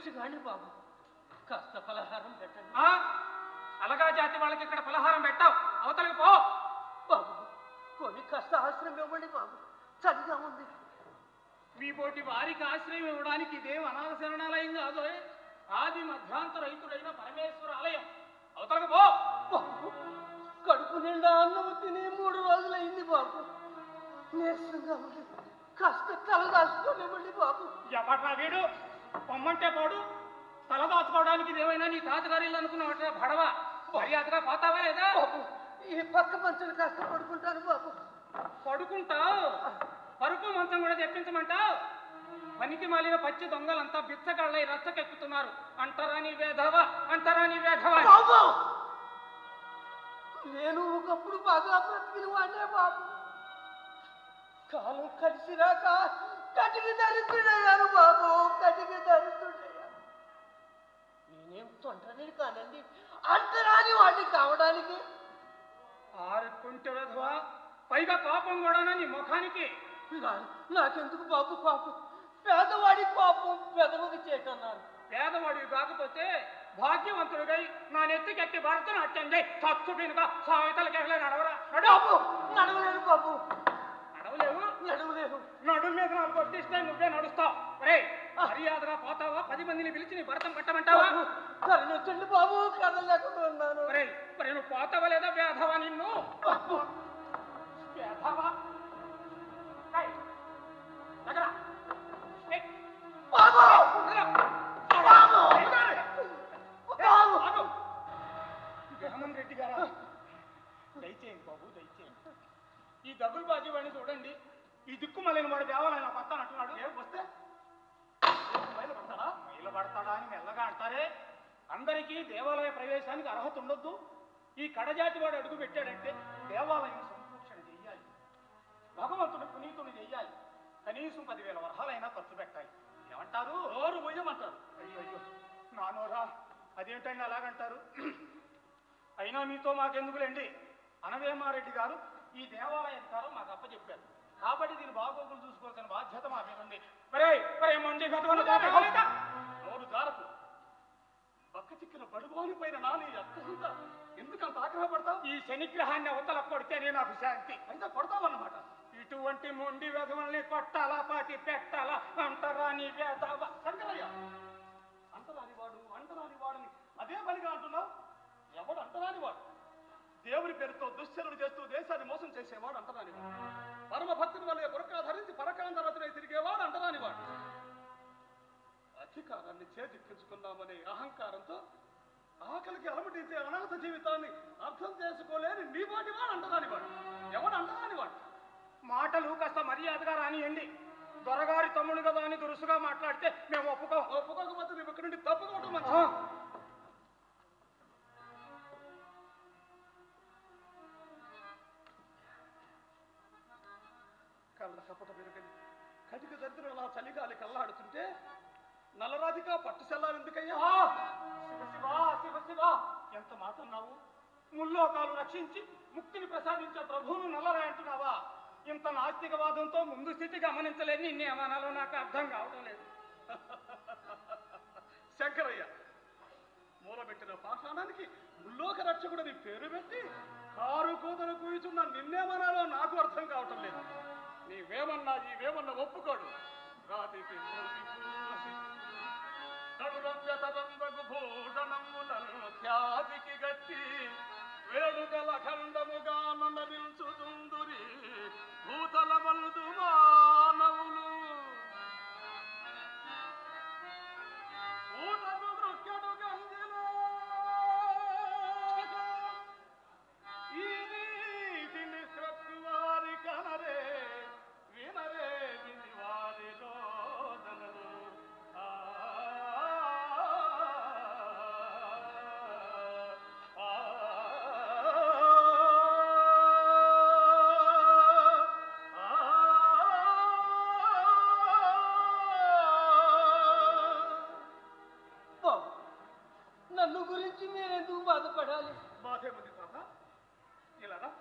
మనిషి కాని బాబు కాస్త పలహారం పెట్టండి ఆ? అలగా జాతి వాళ్ళకి ఇక్కడ పలహారం పెట్టావు అవతలకి పో బాబు కొని కాస్త ఆశ్రమం ఇవ్వండి బాబు చలిగా ఉంది మీ పోటీ వారికి ఆశ్రయం ఇవ్వడానికి ఇదేం అనాథ శరణాలయం కాదు ఆది మధ్యాంత రైతుడైన పరమేశ్వర ఆలయం అవతలకి పో బాబు కడుపు నిండా అన్నం తిని మూడు రోజులైంది బాబు నీరసంగా ఉంది కాస్త తల దాచుకోనివ్వండి బాబు ఎవట్రా వీడు పొమ్మంటే పోడు తల దాచుకోవడానికి ఇదేమైనా నీ తాతగారి ఇల్లు అనుకున్నావట్రా భడవ మర్యాదగా పోతావా లేదా బాబు ఈ పక్క పంచులు కాస్త పడుకుంటాను బాబు పడుకుంటావు పరుపు మంచం కూడా తెప్పించమంటావు పనికి మాలిన పచ్చి దొంగలంతా బిచ్చగాళ్ళై రచ్చకెక్కుతున్నారు అంటారా నీ వేధవా అంటారా నీ వేధవా బాబు నేను ఒకప్పుడు బాగా బ్రతికిన వాడినే బాబు కాలం కలిసి రాక కటికి దరిద్రుడయ్యాను బాబు కటికి దరిద్రుడయ్యాను నేనేం తొంటరిని కానండి అంతరాని వాడిని కావడానికి ఆరుకుంటే వేధవా పైగా కోపం కూడా నీ ముఖానికి నా- నాకెందుకు బాబు పాపం పేదవాడి పాపం పెదవుకి చేటన్నారు పేదవాడివి కాకపోతే భాగ్యవంతుడిగై నా నెత్తికెత్తి భరతనాట్యం చేయి చచ్చు పినుక సామెతలకి ఎగలే నడవరా నడు బాబు నడవలేను బాబు నడవలేవు నడవలేను నడుం మీద నాకు కొట్టిస్తే నువ్వే నడుస్తావు రే మర్యాదగా పోతావా పది మందిని పిలిచి నీ భరతం కట్టమంటావా బాబు కరుణించండి బాబు కదలేకుండా ఉన్నాను ఒరే మరి నువ్వు పోతావా లేదా వేధవా నిన్ను బాబు వేధవా ఏయ్, ఎగరా. ఏయ్, బాబు ఎగరా. బాబు ఎగరా. బాబు ఆగు. జగన్మోహన్ రెడ్డి గారా దయచేయండి బాబు దయచేయండి ఈ దగులు బాజీ వాడిని చూడండి ఈ దిక్కు మళ్ళీ వాడు దేవాలయం పడతాను అంటున్నాడు ఏం వస్తే మైలు పడతాడా మైలు పడతాడా అని మెల్లగా అంటారే అందరికీ దేవాలయ ప్రవేశానికి అర్హత ఉండొద్దు ఈ కడజాతి వాడు అడుగు పెట్టాడంటే దేవాలయం సంరక్షణ చెయ్యాలి భగవంతుడు పునీతుడు చెయ్యాలి కనీసం పదివేల వరహాలైనా ఖర్చు పెట్టాలి ఏమంటారు నోరు మొయ్యమంటారు అయ్యో అయ్యో నా నోరా అదేంటండి అలాగంటారు అయినా మీతో మాకెందుకులేండి అనవేమారెడ్డి గారు ఈ దేవాలయ అధికారం మాకు అప్పచెప్పారు కాబట్టి దీని బాగోగులు చూసుకోవాల్సిన బాధ్యత మా మీద ఉంది మరే మరే మొండి గతవన జాతకాలేక నోరు జారకు పక్క చిక్కిన బడుగోని పైన నాని అర్థంతా ఎందుకంత ఆగ్రహపడతావు ఈ శనిగ్రహాన్ని అవతల కొడితేనే నాకు శాంతి అయితే కొడతావన్నమాట ఇటువంటి మొండి వెధవల్ని కొట్టాలా పాతి పెట్టాలా అంటారా నీ వేదావ శంకరయ్య అంటరాని వాడు అంటరాని వాడని అదే పనిగా అంటున్నావు ఎవడు అంటరాని వాడు దేవుని పేరుతో దుశ్చరుడు చేస్తూ దేశాన్ని మోసం చేసేవాడు అంటరాని వాడు పరమ భక్తుని వల్ల బురకా ధరించి పరకాంతరతుడై తిరిగేవాడు అంటరాని వాడు అధికారాన్ని చేజిక్కించుకున్నామనే అహంకారంతో ఆకలికి అలమటించే అనాథ జీవితాన్ని అర్థం చేసుకోలేని నీ వాటి వాడు అంటరాని వాడు ఎవడు అంటరాని వాడు మాటలు కాస్త మర్యాదగా రానియండి దొరగారి తమ్ముడు కదా అని దురుసుగా మాట్లాడితే మేము ఒప్పుకో ఒప్పుకోకపోతే మేము ఇక్కడి నుండి తప్పుకోవటం మంచిది. కళ్ళ కపట పెరుగని కటిక దరిద్రం అలా చలిగాలి కల్లాడుతుంటే నల్లరాధిక పట్టు సెల్లాలు ఎందుకయ్యా శివ శివ శివ శివ ఎంత మాట అన్నావు ముల్లోకాలు రక్షించి ముక్తిని ప్రసాదించే ప్రభువును నల్లరా అంటున్నావా ఇంత నాస్తికవాదంతో ముందు స్థితి గమనించలేని నిన్ను ఏమనాలో నాకు అర్థం కావడం లేదు శంకరయ్య మూలబెట్టిన పాషాణానికి ముల్లోక రక్షకుడని పేరు పెట్టి కారు కూతలు కూయిచున్న నిన్నేమనాలో నాకు అర్థం కావటం లేదు నీవేమన్నా నీవేమన్నా ఒప్పుకోడు రాతికి తరుణవ్యతరంబగు భూషణములను ఖ్యాతికి గట్టి వేడుకల ఖండముగా నన్నరించుతుందురి భూతల మల్దు మానవులు ఊటకు దృశ్యడు గంజిలో ఈ నీతిని వారి కనరే వినరే విని వారి రోదనలు ఆ, ఆ, బాబు నన్ను గురించి మీరెందుకు బాధపడాలి బాధేముంది తాత ఇలా రా.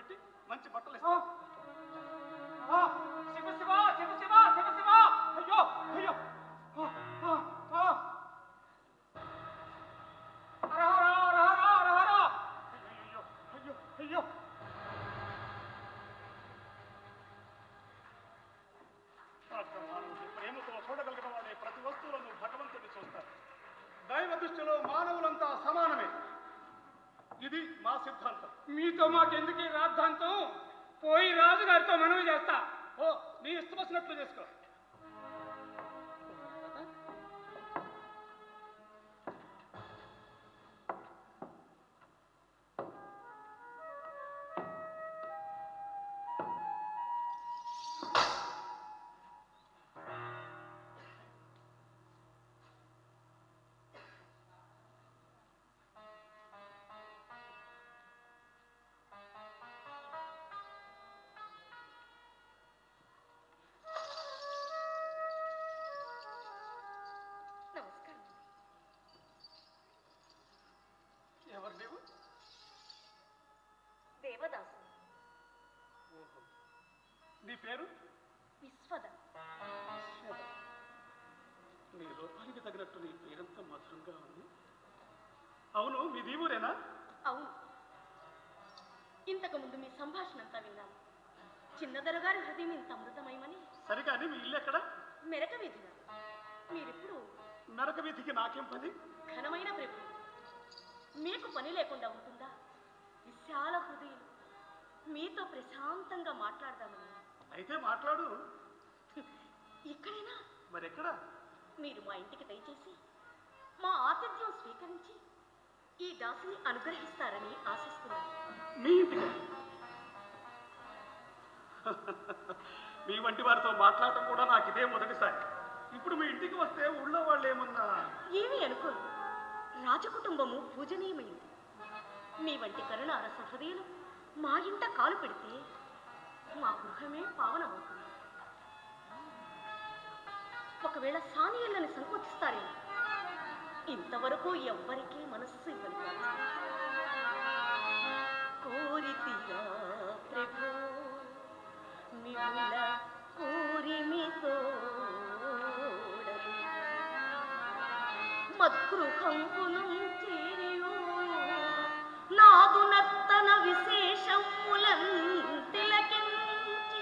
పెట్టి మంచి బట్టలు ఆ, ఇస్తాను ఆ, శివ శివ శివ శివ శివ శివ అయ్యో అయ్యో ఆ, ఆ, ఆ. హర హర హర హర హర హర. అయ్యో అయ్యో అయ్యో శాస్త్ర మానవుడి ప్రేమతో చూడగలిగిన వాడే ప్రతి వస్తువులను భగవంతుని చూస్తారు దైవ దృష్టిలో మానవులంతా సమానమే ఇది మా సిద్ధాంతం మీతో మాకెందుకు ఈ రాద్ధాంతం పోయి రాజుగారితో మనవి చేస్తా ఓ నీ ఇష్టం వచ్చినట్లు చేసుకో నమస్కారం ఎవరు నీవు దేవదాసు ఓహో నీ పేరు విశ్వద నీ రూపానికి తగినట్టు నీ పేరంతా మధురంగా ఉంది అవును మీ దీవురేనా అవును ఇంతకు ముందు మీ సంభాషణ అంతా విన్నాను చిన్నదొరగారి హృదయం ఇంత అమృతమయమని సరిగాని మీ ఇల్లు ఎక్కడ మెరక వీధిన మీరిప్పుడు నరక వీధికి నాకేం పని ఘనమైన ప్రభు మీకు పని లేకుండా ఉంటుందా విశాల హృదయం మీతో ప్రశాంతంగా మాట్లాడదామని అయితే మాట్లాడు ఇక్కడైనా మరెక్కడ మీరు మా ఇంటికి దయచేసి మా ఆతిథ్యం స్వీకరించి ఈ దాసిని అనుగ్రహిస్తారని ఆశిస్తున్నాను మీ ఇంటికి మీ వంటి వారితో మాట్లాడటం కూడా నాకు ఇదే మొదటిసారి ఇప్పుడు మీ ఇంటికి వస్తే ఊళ్ళో వాళ్ళు ఏమన్నా ఏమీ అనుకోను రాజకుటుంబము పూజనీయమైంది మీ వంటి కరుణార సహృదయులు మా ఇంట కాలు పెడితే మా గృహమే పావనమవుతుంది ఒకవేళ సానియల్లని సంకోచిస్తారేమో ఇంతవరకు ఎవ్వరికీ మనస్సు ఇవ్వని కోరితిరా ప్రభు మిగుల కోరిమితో మద్గృహంబును చేరియు నాదు నర్తన విశేషములన్ తిలకించి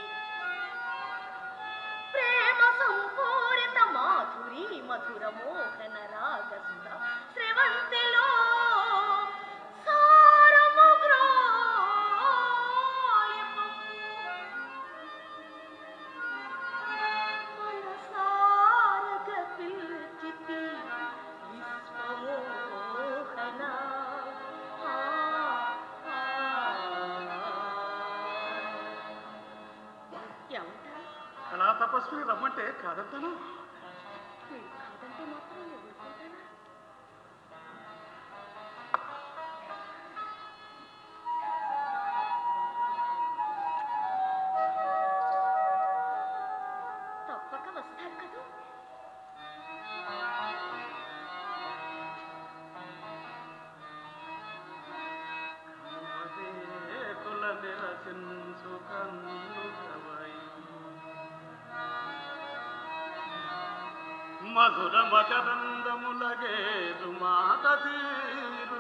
ప్రేమ సంపూరిత మాధురి మధుర మోహన రాగసుధ శ్రవంతిలో సారము గ్రోలిపు. మనసారగ పిల్చితి విశ్వమోహన. ఆ, ఆ. ఏమంటారు కళా తపస్విని రమ్మంటే కాదంటాను మీరు కాదంటే మాత్రం నేను ఊరుకుంటానా? తప్పక వస్తారు కదూ కుల నిరసించు కన్నుగవై. మధుర మకరందములగేరు మాట తీరు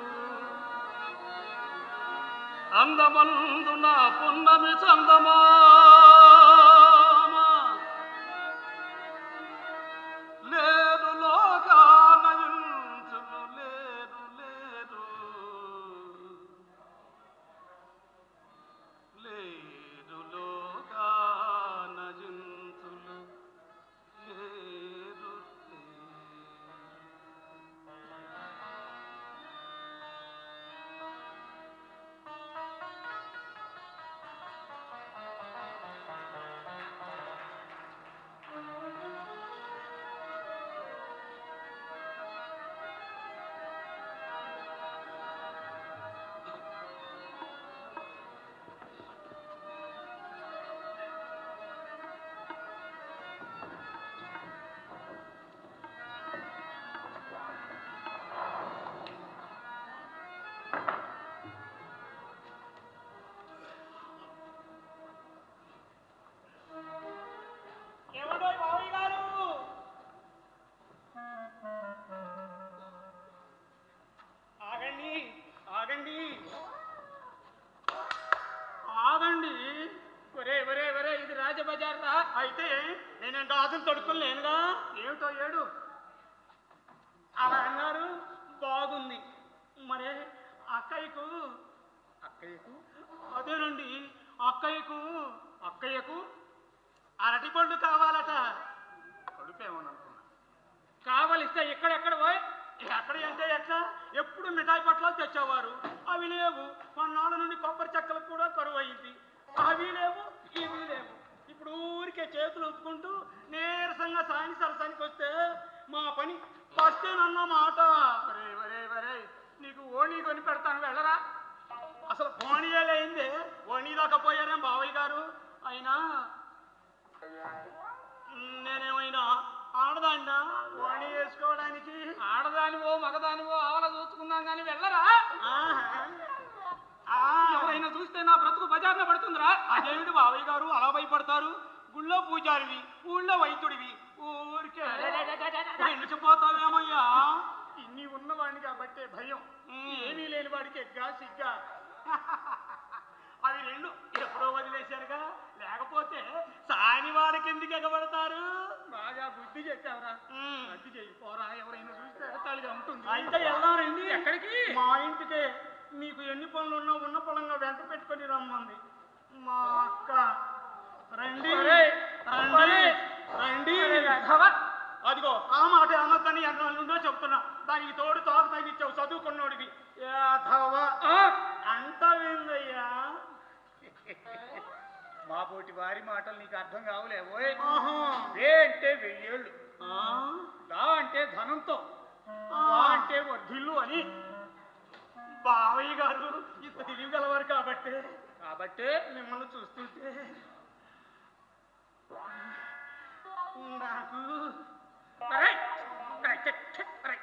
అందమందు నా పున్నమి చందమా లేరు లోకానయుంచులు లేరు లేరు లేరు లోకానయుంచులు లేరు లేరు. ఒరే ఒరే ఇది రాజబజార్ రా అయితే నేనేం గాజులు తొడుక్కుని లేనుగా ఏమిటో ఏడు అలా అన్నారు బాగుంది మరే అక్కయ్యకు అక్కయ్యకు అదేనండి అక్కయ్యకు అక్కయ్యకు అరటి పండు కావాలట కడుపేమోననుకున్నా కావలిస్తే ఎక్కడెక్కడ పోయి ఎక్కడ అంటే ఎట్లా ఎప్పుడు మిఠాయి పట్లాలు తెచ్చేవారు అవి లేవు కొన్నాళ్ళ నుండి కొబ్బరి చెక్కలు కూడా కరువు అయింది అవి లేవు ఇవి లేవు ఇప్పుడు ఊరికే చేతులు ఒప్పుకుంటూ నీరసంగా సాయం సరసానికి వస్తే మా పని వస్తేనన్న మాట వరే వరే వరే నీకు ఓణీ కొని పెడతాను వెళ్ళరా అసలు ఓణీయే లేయిందే ఓణీ దాకా పోయారేం బావయ్య గారు అయినా నేనేమైనా ఆడదాన్నా ఓణి వేసుకోవడానికి ఆడదానివో మగదానివో ఆవల చూసుకుందాం కానీ వెళ్ళరా ఎవరైనా చూస్తే నా బ్రతుకు బజార్లో పడుతుందిరా అదేమిటి బావయ్య గారు అలా భయపడతారు గుళ్ళో పూజారివి ఊళ్ళో వైద్యుడివి ఊరికే ఎండిచిపోతావేమయ్యా ఇన్ని ఉన్నవాడిని కాబట్టే భయం ఏమీ లేని వాడికి ఎగ్గా సిగ్గా అవి రెండు ఎప్పుడో వదిలేశారుగా లేకపోతే సాని వాడికి ఎందుకు ఎగబడతారు బాగా బుద్ధి చెప్పావరా బుద్ధి చెయ్యి పోరా ఎవరైనా చూస్తే ఎగతాళిగా ఉంటుంది అయితే వెళ్దాం రండి ఎక్కడికి మా ఇంటికే మీకు ఎన్ని పనులు ఉన్నా ఉన్న పొలంగా వెంట పెట్టుకొని రమ్మంది మా అక్క రండి రండి రండి అదిగో ఆ మాట అమ్మకని ఎన్నో చెప్తున్నా దానికి తోడు తాకు తగ్గించావు చదువుకున్నోడివి యాధవ అంటవేందయ్యా మా పోటీ వారి మాటలు నీకు అర్థం కావులే ఓయ్ వే అంటే వెయ్యేళ్ళు దా అంటే ధనంతో వా అంటే వర్ధిల్లు అని బావయ్య గారు ఇంత తెలియగలవారు కాబట్టి కాబట్టే మిమ్మల్ని చూస్తుంటే నాకు అరేయ్! అరేయ్, ఛ, ఛ, అరేయ్.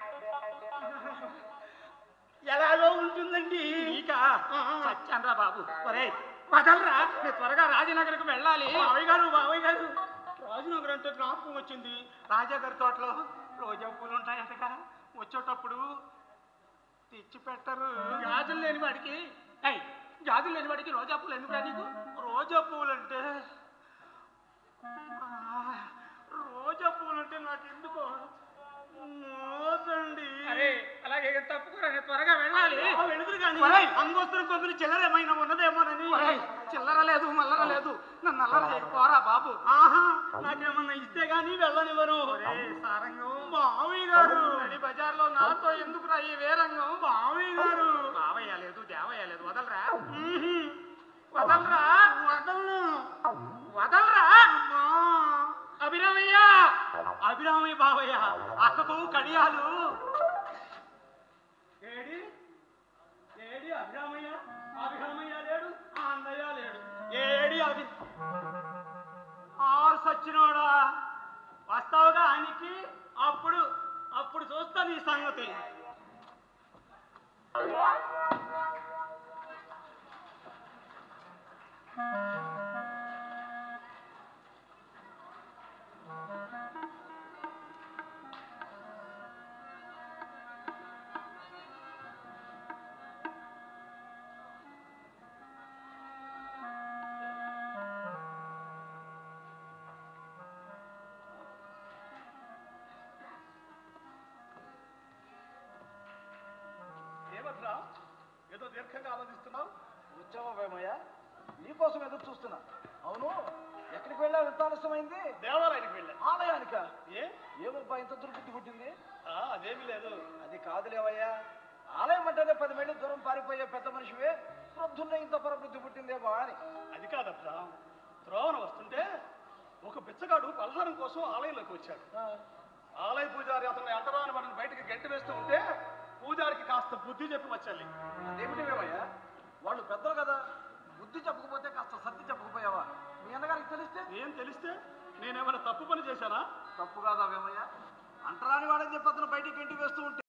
ఎలాగో ఉంటుందండి నీకా సత్యాన్రా బాబు ఒరే వదలరా నేను త్వరగా రాజనగర్కి వెళ్ళాలి బావయ్య గారు బావయ్య గారు రాజనగర్ అంటే జ్ఞాపకం వచ్చింది రాజాగారి తోటలో రోజా పూలు ఉంటాయంటగా వచ్చేటప్పుడు తెచ్చి పెట్టరు గాజులు లేని వాడికి ఏయ్, గాజులు లేని వాడికి రోజా పూలు ఎందుకు నీకు రోజా పూలు అంటే రోజా పూలు అంటే నాకు ఎందుకో మోసండి అరే అలాగే తప్పుకోరా నేను త్వరగా వెళ్ళాలి వెళుతురు కానీ అంగోస్తున్న కొద్దిని చిల్లర ఏమైనా ఉన్నదేమోనని చిల్లర లేదు మల్లర లేదు నన్ను అల్లర చేయకపోరా బాబు ఆహా నాకేమన్నా ఇస్తే గానీ వెళ్ళనివ్వరు సారంగం బావయ్య గారు నడి బజార్లో నాతో ఎందుకు రా ఈ వేరంగం బావయ్య గారు బావయ్య లేదు దేవయ్య లేదు వదలరా వదలరా వదలను వదలరా అభిరామయ్య అభిరామయ్య బావయ్య అక్కకు కడియాలు ఏడి ఏడి అభిరామయ్య అభిరామయ్య లేడు ఆందయ్య లేడు ఏడి అభి ఆరు సచ్చినోడా వస్తావుగా ఆయనకి అప్పుడు అప్పుడు చూస్తా నీ సంగతి ఏమట్రా ఏదో దీర్ఘంగా ఆలోచిస్తున్నావు ఉద్యమమేమయ్యా నీకోసం ఎదురు చూస్తున్నా అవును ఎక్కడికి వెళ్ళావు ఎంత ఆలస్యమైంది దేవాలయానికి వెళ్ళా ఆలయానిక ఏ ఏమబ్బా ఇంత దుర్బుద్ధి పుట్టింది ఆ, అదేమీ లేదు అది కాదులేవయ్యా ఆలయం అంటేనే పది మైళ్ళు దూరం పారిపోయే పెద్ద మనిషివే వృద్ధున్న ఇంత పరబుద్ధి పుట్టిందేమో అని అది కాదట్రా త్రోవన వస్తుంటే ఒక బిచ్చగాడు పలహారం కోసం ఆలయంలోకి వచ్చాడు ఆ, ఆలయ పూజారి అతన్ని అంటరాని వాడిని బయటకి గెంటి వేస్తూ ఉంటే పూజారికి కాస్త బుద్ధి చెప్పి వచ్చాలి అదేమిటి వేమయ్యా